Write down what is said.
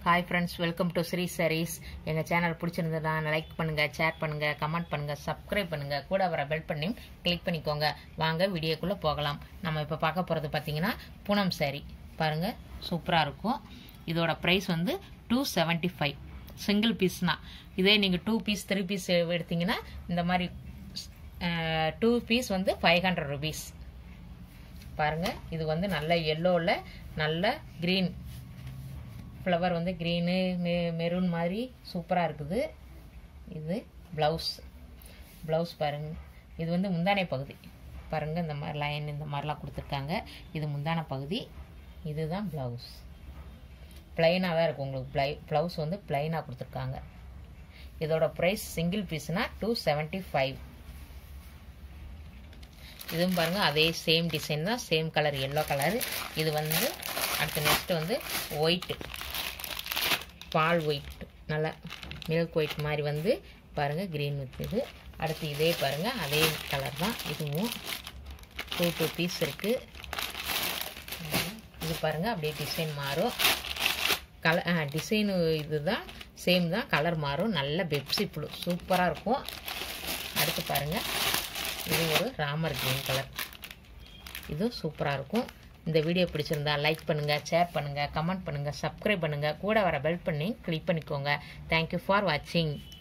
hi friends welcome to Sri sarees எங்கள் channel பிடிச்சிருந்ததா like பண்ணுங்கள் ஷேர் பண்ணுங்கள் கமெண்ட் பண்ணுங்கள் சப்ஸ்கிரைப் பண்ணுங்கள் கூட வர பெல் பண்ணி கிளிக் பண்ணிக்கோங்க வாங்க வீடியோக்குள்ளே போகலாம் நம்ம இப்போ பார்க்க போகிறது பார்த்தீங்கன்னா பூனம் saree பாருங்கள் சூப்பராக இருக்கும் இதோட ப்ரைஸ் வந்து டூ செவன்ட்டி ஃபைவ் சிங்கிள் பீஸ்னா இதே நீங்கள் டூ பீஸ் த்ரீ பீஸ் எடுத்தீங்கன்னா இந்த மாதிரி டூ பீஸ் வந்து ஃபைவ் ஹண்ட்ரட் ருபீஸ் பாருங்க இது வந்து நல்ல எல்லோவில் நல்ல க்ரீன் ஃப்ளவர் வந்து க்ரீனு மெ மெரூன் மாதிரி சூப்பராக இருக்குது இது ப்ளவுஸ் ப்ளவுஸ் பாருங்க இது வந்து முந்தானை பகுதி பாருங்க இந்த மாதிரி லைன் இந்த மாதிரிலாம் கொடுத்துருக்காங்க இது முந்தான பகுதி இதுதான் ப்ளவுஸ் ப்ளைனாக தான் இருக்கும் உங்களுக்கு ப்ளை ப்ளவுஸ் வந்து ப்ளைனாக கொடுத்துருக்காங்க இதோட ப்ரைஸ் சிங்கிள் பீஸ்னால் டூ செவன்ட்டி ஃபைவ் இதுவும் பாருங்க அதே சேம் டிசைன் தான் சேம் கலர் எல்லோ கலர் இது வந்து அடுத்து நெக்ஸ்ட் வந்து ஒயிட்டு பால் ஒயிட் நல்லா மில்க் ஒயிட் மாதிரி வந்து பாருங்கள் க்ரீன் இருக்குது அடுத்து இதே பாருங்கள் அதே கலர் தான் இதுவும் டூ டூ பீஸ் இருக்குது இது பாருங்கள் அப்படியே டிசைன் மாறும் கலர் டிசைனு இது தான் சேம் தான் கலர் மாறும் நல்ல பெப்சி புழு சூப்பராக இருக்கும் அடுத்து பாருங்கள் இது ஒரு ராமர் க்ரீன் கலர் இது சூப்பராக இருக்கும் இந்த வீடியோ பிடிச்சிருந்தா லைக் பண்ணுங்கள் ஷேர் பண்ணுங்கள் கமெண்ட் பண்ணுங்கள் சப்ஸ்கிரைப் பண்ணுங்கள் கூட வர பெல் பண்ணி கிளிக் பண்ணிக்கோங்க தேங்க்யூ ஃபார் வாட்சிங்